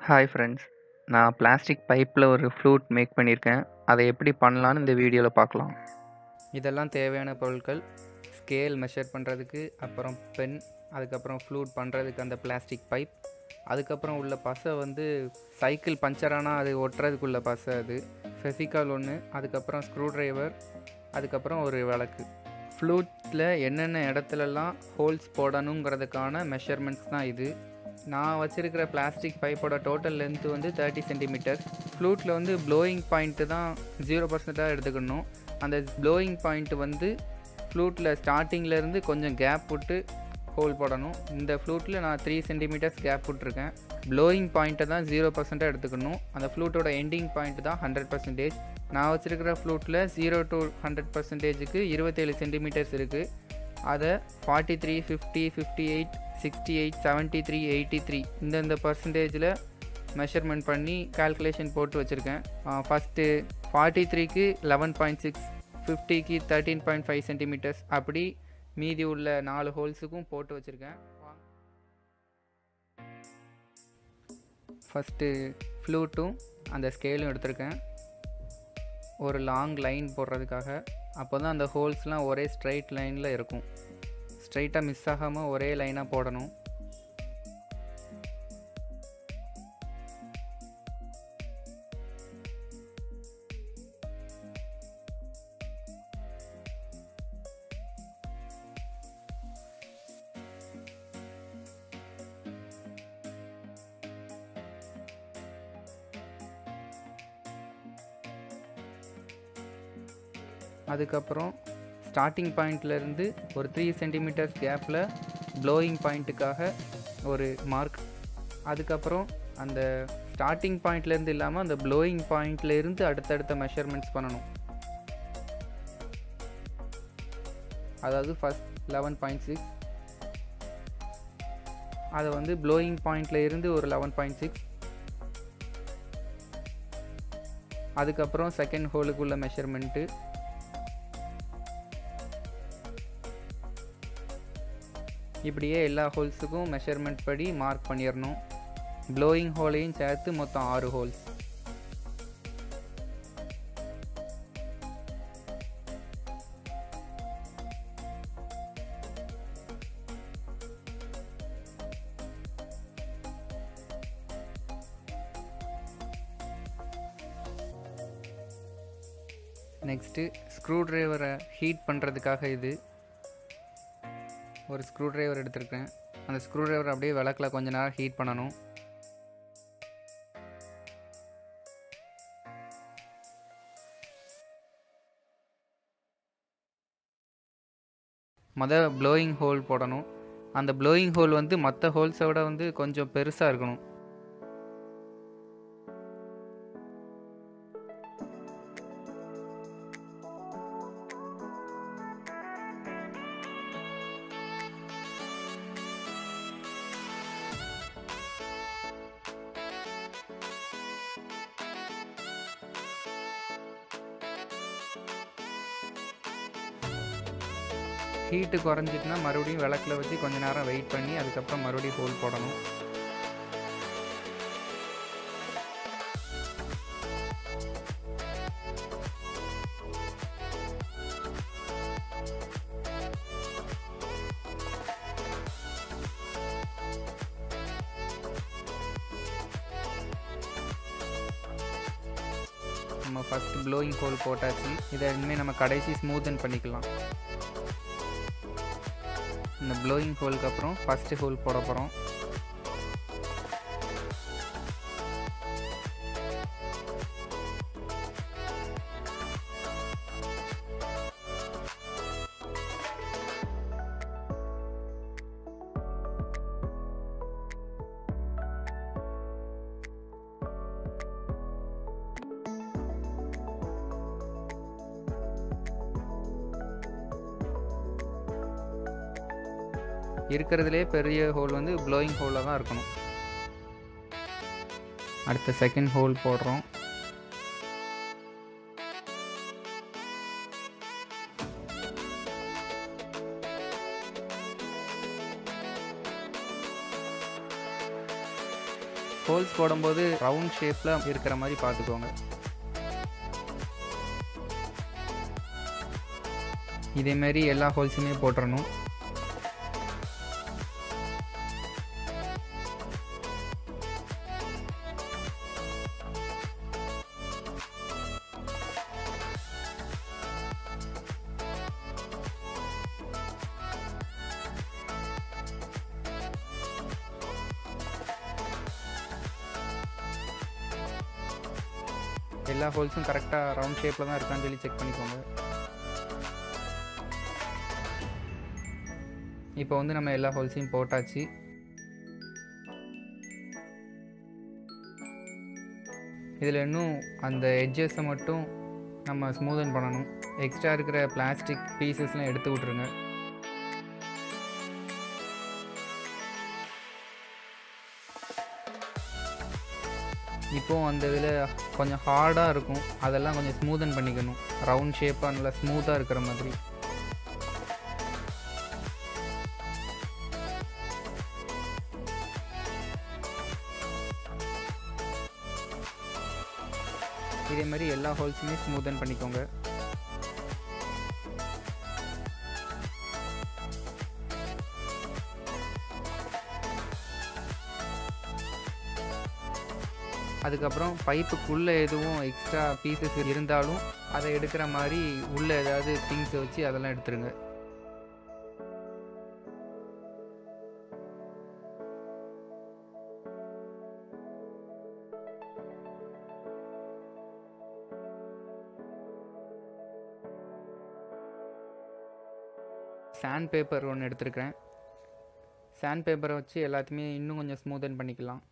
hi friends நான் plastic பைப்பில் ஒரு ஃப்ளூட் மேக் பண்ணியிருக்கேன் அதை எப்படி பண்ணலான்னு இந்த வீடியோவில் பார்க்கலாம் இதெல்லாம் தேவையான பொருட்கள் ஸ்கேல் மெஷர் பண்ணுறதுக்கு அப்புறம் பென் அதுக்கப்புறம் ஃப்ளூட் பண்ணுறதுக்கு அந்த பிளாஸ்டிக் பைப் அதுக்கப்புறம் உள்ள பசை வந்து சைக்கிள் பஞ்சரானால் அது ஒட்டுறதுக்குள்ள பசை அது ஃபெஃபிகால் ஒன்று அதுக்கப்புறம் ஸ்க்ரூ ட்ரைவர் அதுக்கப்புறம் ஒரு விளக்கு ஃப்ளூட்டில் என்னென்ன இடத்துலலாம் ஹோல்ஸ் போடணுங்கிறதுக்கான மெஷர்மெண்ட்ஸ் தான் இது நான் வச்சுருக்கிற பிளாஸ்டிக் பைப்போட டோட்டல் லென்த்து வந்து தேர்ட்டி சென்டிமீட்டர்ஸ் ஃப்ளூட்டில் வந்து ப்ளோயிங் பாயிண்ட்டு தான் ஜீரோ பர்சன்ட்டாக எடுத்துக்கணும் அந்த ப்ளோயிங் பாயிண்ட் வந்து ஃப்ளூட்டில் ஸ்டார்டிங்லேருந்து கொஞ்சம் கேப் விட்டு ஹோல் போடணும் இந்த ஃப்ளூட்டில் நான் த்ரீ சென்டிமீட்டர்ஸ் கேப் விட்ருக்கேன் ப்ளோயிங் பாயிண்ட்டை தான் ஜீரோ பர்சன்ட்டாக எடுத்துக்கணும் அந்த ஃப்ளூட்டோட எண்டிங் பாயிண்ட் தான் ஹண்ட்ரட் பர்சன்டேஜ் நான் வச்சுருக்கிற ஃப்ளூட்டில் ஜீரோ டு ஹண்ட்ரட் பர்சன்டேஜுக்கு இருபத்தேழு சென்டிமீட்டர்ஸ் இருக்குது அதை forty three fifty fifty eight sixty eight seventy three eighty three இந்தந்த பர்சன்டேஜில் மெஷர்மெண்ட் பண்ணி கால்குலேஷன் போட்டு வச்சுருக்கேன் ஃபஸ்ட்டு ஃபார்ட்டி த்ரீக்கு லெவன் பாயிண்ட் சிக்ஸ் ஃபிஃப்டிக்கு தேர்ட்டீன் பாயிண்ட் ஃபைவ் சென்டிமீட்டர்ஸ் அப்படி மீதி உள்ள நாலு ஹோல்ஸுக்கும் போட்டு வச்சுருக்கேன் ஃபஸ்ட்டு ஃப்ளூட்டும் அந்த ஸ்கேலும் எடுத்திருக்கேன் ஒரு லாங் லைன் போடுறதுக்காக அப்போ தான் அந்த ஹோல்ஸ்லாம் ஒரே ஸ்ட்ரைட் லைனில் இருக்கும் ஸ்ட்ரைட்டாக மிஸ் ஆகாமல் ஒரே லைனாக போடணும் அதுக்கப்புறம் ஸ்டார்டிங் பாயிண்ட்லேருந்து ஒரு த்ரீ சென்டிமீட்டர்ஸ் கேப்பில் ப்ளோயிங் பாயிண்ட்டுக்காக ஒரு மார்க் அதுக்கப்புறம் அந்த ஸ்டார்டிங் பாயிண்ட்லேருந்து இல்லாமல் அந்த ப்ளோயிங் பாயிண்ட்லேருந்து அடுத்தடுத்த மெஷர்மெண்ட்ஸ் பண்ணணும் அதாவது ஃபஸ்ட் லெவன் பாயிண்ட் சிக்ஸ் அதை வந்து ப்ளோயிங் பாயிண்டில் இருந்து ஒரு லெவன் பாயிண்ட் சிக்ஸ் அதுக்கப்புறம் செகண்ட் ஹோலுக்குள்ள மெஷர்மெண்ட்டு இப்படியே எல்லா ஹோல்ஸுக்கும் மெஷர்மெண்ட் படி மார்க் பண்ணிடணும் ப்ளோயிங் ஹோலையும் சேர்த்து மொத்தம் ஆறு ஹோல்ஸ் நெக்ஸ்ட்டு ஸ்க்ரூ ட்ரைவரை ஹீட் பண்ணுறதுக்காக இது ஒரு ஸ்க்ரூ ட்ரைவர் எடுத்திருக்கேன் அந்த ஸ்க்ரூ ட்ரைவர் அப்படியே விளக்கில் கொஞ்ச நேரம் ஹீட் பண்ணணும் மொதல் ப்ளோயிங் ஹோல் போடணும் அந்த ப்ளோயிங் ஹோல் வந்து மற்ற ஹோல்ஸை விட வந்து கொஞ்சம் பெருசாக இருக்கணும் ஹீட்டு குறைஞ்சிட்டுனா மறுபடியும் விளக்கில் வச்சு கொஞ்ச நேரம் வெயிட் பண்ணி அதுக்கப்புறம் மறுபடியும் ஹோல் போடணும் நம்ம ஃபஸ்ட் ப்ளோயிங் ஹோல் போட்டாச்சு இதை இனிமேல் நம்ம கடைசி ஸ்மூத்தன் பண்ணிக்கலாம் இந்த ப்ளோயிங் ஹோலுக்கு அப்புறம் ஃபஸ்ட்டு ஹோல் போட போகிறோம் இருக்கிறதுலே பெரிய ஹோல் வந்து ப்ளோயிங் ஹோலில் தான் இருக்கணும் அடுத்த செகண்ட் ஹோல் போடுறோம் ஹோல்ஸ் போடும்போது ரவுண்ட் ஷேப்பில் இருக்கிற மாதிரி பார்த்துக்கோங்க இதேமாரி எல்லா ஹோல்ஸுமே போட்டுறணும் எல்லா ஹோல்ஸும் கரெக்டாக ரவுண்ட் ஷேப்பில் தான் இருக்கான்னு சொல்லி செக் பண்ணிக்கோங்க இப்போ வந்து நம்ம எல்லா ஹோல்ஸையும் போட்டாச்சு இதில் இன்னும் அந்த எட்ஜஸை மட்டும் நம்ம ஸ்மூதன் பண்ணணும் எக்ஸ்ட்ரா இருக்கிற பிளாஸ்டிக் பீசஸ்லாம் எடுத்து விட்ருங்க இப்போது அந்த இதில் கொஞ்சம் ஹார்டாக இருக்கும் அதெல்லாம் கொஞ்சம் ஸ்மூதன் பண்ணிக்கணும் ரவுண்ட் ஷேப்பாக நல்லா ஸ்மூத்தாக இருக்கிற மாதிரி இதே மாதிரி எல்லா ஹோல்ஸுமே ஸ்மூதன் பண்ணிக்கோங்க அதுக்கப்புறம் பைப்புக்குள்ளே எதுவும் எக்ஸ்ட்ரா பீசஸ் இருந்தாலும் அதை எடுக்கிற மாதிரி உள்ளே ஏதாவது திங்ஸை வச்சு அதெல்லாம் எடுத்துருங்க சாண்ட் பேப்பர் ஒன்று எடுத்திருக்கிறேன் சாண்ட் பேப்பரை வச்சு எல்லாத்தையுமே இன்னும் கொஞ்சம் ஸ்மூதன் பண்ணிக்கலாம்